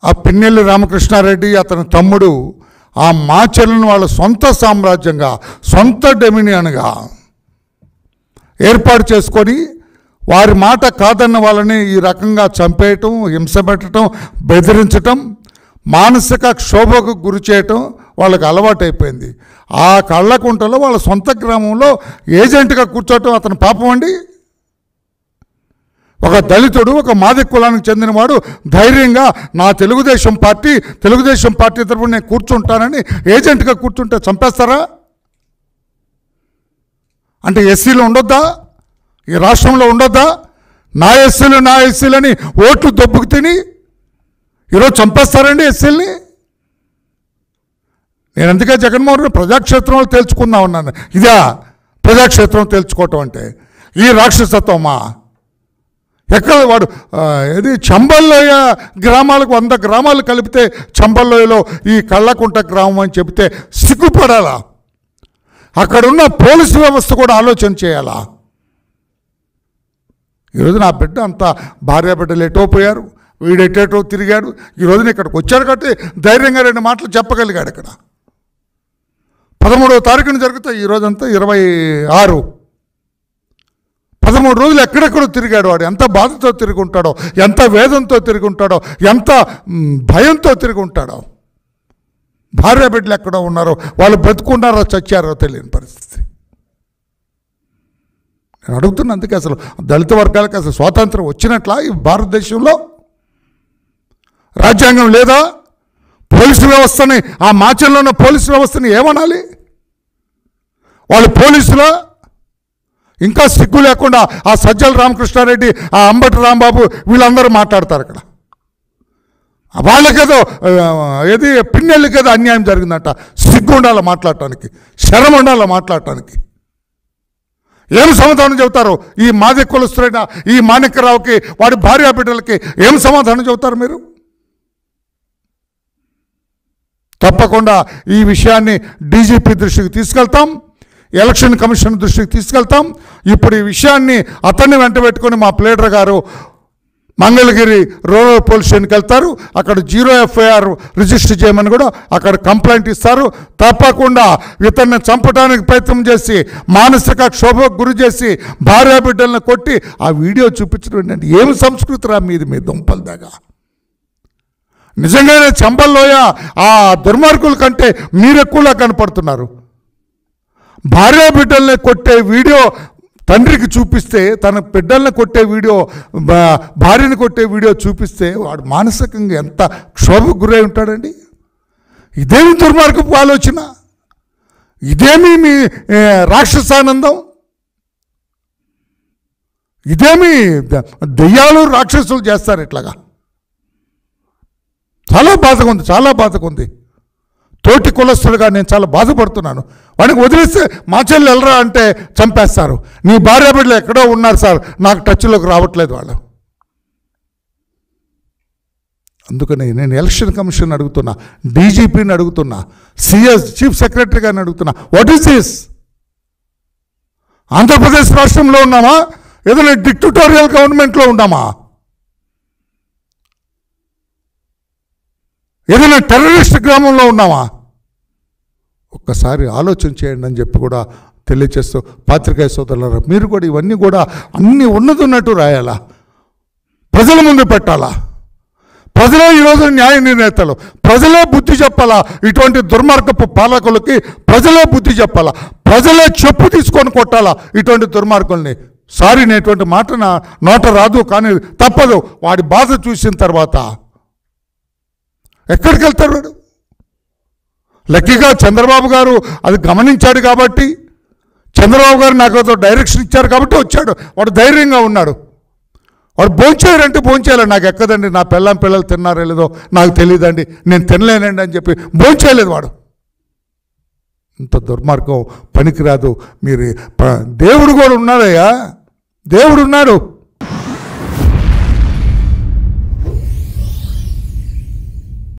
ఆ పిన్నెల్లి రామకృష్ణారెడ్డి అతని తమ్ముడు ఆ మాచర్లను వాళ్ళ సొంత సామ్రాజ్యంగా సొంత డెమినియన్గా ఏర్పాటు చేసుకొని వారి మాట కాదన్న వాళ్ళని ఈ రకంగా చంపేయటం హింస పెట్టడం బెదిరించటం మానసిక క్షోభకు గురి చేయటం వాళ్ళకి అలవాటైపోయింది ఆ కళ్ళకుంటలో వాళ్ళ సొంత గ్రామంలో ఏజెంట్గా కూర్చోవటం అతని పాపం అండి ఒక దళితుడు ఒక మాదిక కులానికి చెందినవాడు ధైర్యంగా నా తెలుగుదేశం పార్టీ తెలుగుదేశం పార్టీ తరఫున నేను కూర్చుంటానని ఏజెంట్గా కూర్చుంటే చంపేస్తారా అంటే ఎస్సీలు ఉండొద్దా ఈ రాష్ట్రంలో ఉండొద్దా నా ఎస్సీలు నా ఎస్సీలని ఓట్లు దొబ్బుకు తిని ఈరోజు చంపేస్తారండి ఎస్సీల్ని నేను అందుకే జగన్మోహన్ రెడ్డి ప్రజాక్షేత్రంలో తేల్చుకుందాం ఉన్నాను ఇదా ప్రజాక్షేత్రం తేల్చుకోవటం అంటే ఈ రాక్షసత్వమా ఎక్కడ వాడు ఆ, ఏది చంబల్లోయ గ్రామాలకు వంద గ్రామాలు కలిపితే చంబల్లోయలో ఈ కళ్ళకుంట గ్రామం అని చెబితే సిగ్గుపడాలా అక్కడున్న పోలీసు వ్యవస్థ కూడా ఆలోచన చేయాలా ఈరోజు నా బిడ్డ అంతా భార్య బిడ్డలు ఎటో పోయారు వీడు ఎటేటో తిరిగాడు ఈ రోజున ఇక్కడికి వచ్చాడు కాబట్టి ధైర్యంగా రెండు మాటలు చెప్పగలిగాడు ఇక్కడ పదమూడవ తారీఖున జరుగుతాయి ఈ రోజంతా ఇరవై ఆరు పదమూడు రోజులు ఎక్కడెక్కడో తిరిగాడు వాడు ఎంత బాధతో తిరిగి ఉంటాడో ఎంత వేదంతో తిరిగి ఉంటాడో ఎంత మ్, భయంతో తిరిగి ఉంటాడో భార్య బిడ్డలు ఎక్కడో ఉన్నారో వాళ్ళు బ్రతుకున్నారో చచ్చారో తెలియని పరిస్థితి నేను అడుగుతున్నా అందుకే అసలు దళిత వర్గాలకు అసలు స్వాతంత్రం వచ్చినట్లా ఈ భారతదేశంలో రాజ్యాంగం లేదా పోలీసు వ్యవస్థని ఆ మాచంలో ఉన్న పోలీసు వ్యవస్థని ఏమనాలి వాళ్ళు పోలీసులా ఇంకా సిగ్గు లేకుండా ఆ సజ్జల రామకృష్ణారెడ్డి ఆ అంబటి రాంబాబు వీళ్ళందరూ మాట్లాడతారు ఇక్కడ వాళ్ళకేదో ఆ, ఏది పిన్నెళ్ళకేదో అన్యాయం జరిగిందంట సిగ్గు ఉండాలి మాట్లాడటానికి శరం ఉండాలి మాట్లాడటానికి ఏం సమాధానం చెబుతారు ఈ మాది కులస్తుడైన ఈ మాణిక్యరావుకి వాడి భార్య బిడ్డలకి ఏం సమాధానం చెబుతారు మీరు తప్పకుండా ఈ విషయాన్ని డీజీపీ దృష్టికి తీసుకెళ్తాం ఎలక్షన్ కమిషన్ దృష్టికి తీసుకెళ్తాం ఇప్పుడు ఈ విషయాన్ని అతన్ని వెంట పెట్టుకొని మా ప్లేడర్ గారు మంగళగిరి రూరల్ పోలీస్ స్టేషన్కి వెళ్తారు అక్కడ జీరో ఎఫ్ఐఆర్ రిజిస్టర్ చేయమని కూడా అక్కడ కంప్లైంట్ ఇస్తారు తప్పకుండా ఇతన్ని చంపడానికి ప్రయత్నం చేసి మానసిక క్షోభకు గురి చేసి భార్య బిడ్డలను కొట్టి ఆ వీడియో చూపించడం ఏంటంటే ఏమి సంస్కృతి రా మీది మీ దుంపల దాకా నిజంగానే చంపల్లోయ ఆ దుర్మార్గుల కంటే మీరు ఎక్కువలా కనపడుతున్నారు భార్య బిడ్డల్ని కొట్టే వీడియో తండ్రికి చూపిస్తే తన బిడ్డల్ని కొట్టే వీడియో భా- భార్యని కొట్టే వీడియో చూపిస్తే వాడు మానసికంగా ఎంత క్షోభకు గురై ఉంటాడండి ఇదేమి దుర్మార్గపు ఆలోచన ఇదేమి మీ ఏ, రాక్షసానందం ఇదేమి ద- దెయ్యాలు రాక్షసులు చేస్తారు ఇట్లాగా చాలా బాధగా ఉంది చాలా బాధగా ఉంది తోటి కులస్తులుగా నేను చాలా బాధపడుతున్నాను వాడికి వదిలేస్తే మా చెల్లి వెళ్ళరా అంటే చంపేస్తారు నీ భార్య బిడ్డలు ఎక్కడో ఉన్నారు సార్ నాకు టచ్లోకి రావట్లేదు వాళ్ళు అందుకని నేను ఎలక్షన్ కమిషన్ అడుగుతున్నా డీజీపీని అడుగుతున్నా సిఎస్ చీఫ్ సెక్రటరీ గారిని అడుగుతున్నా వాట్ ఈస్ దిస్ ఆంధ్రప్రదేశ్ రాష్ట్రంలో ఉన్నామా ఏదైనా డిక్టటోరియల్ గవర్నమెంట్లో ఉన్నామా ఏదైనా టెర్రరిస్ట్ గ్రామంలో ఉన్నామా ఒక్కసారి ఆలోచన చేయండి అని చెప్పి కూడా తెలియచేస్తూ పాత్రికేయ సోదరులారా మీరు కూడా ఇవన్నీ కూడా అన్నీ ఉన్నది ఉన్నట్టు రాయాలా ప్రజల ముందు పెట్టాలా ప్రజలే ఈరోజు న్యాయ నిర్ణేతలు ప్రజలే బుద్ధి చెప్పాలా ఇటువంటి దుర్మార్గపు పాలకులకి ప్రజలే బుద్ధి చెప్పాలా ప్రజలే చెప్పు తీసుకొని కొట్టాలా ఇటువంటి దుర్మార్గుల్ని సారీ నేటువంటి మాట నా నోట రాదు కానీ తప్పదు వాడి బాధ చూసిన తర్వాత ఎక్కడికి వెళ్తాడు వాడు లక్కీగా చంద్రబాబు గారు అది గమనించాడు కాబట్టి చంద్రబాబు గారు నాకు ఏదో డైరెక్షన్ ఇచ్చారు కాబట్టి వచ్చాడు వాడు ధైర్యంగా ఉన్నాడు వాడు భోంచేయాలంటే భోంచేయాలి నాకు ఎక్కదండి నా పిల్లం పిల్లలు తిన్నారో లేదో నాకు తెలియదండి నేను తినలేనండి అని చెప్పి భోంచేయలేదు వాడు ఇంత దుర్మార్గం పనికిరాదు మీరు ప- దేవుడు కూడా ఉన్నాడయ్యా దేవుడు ఉన్నాడు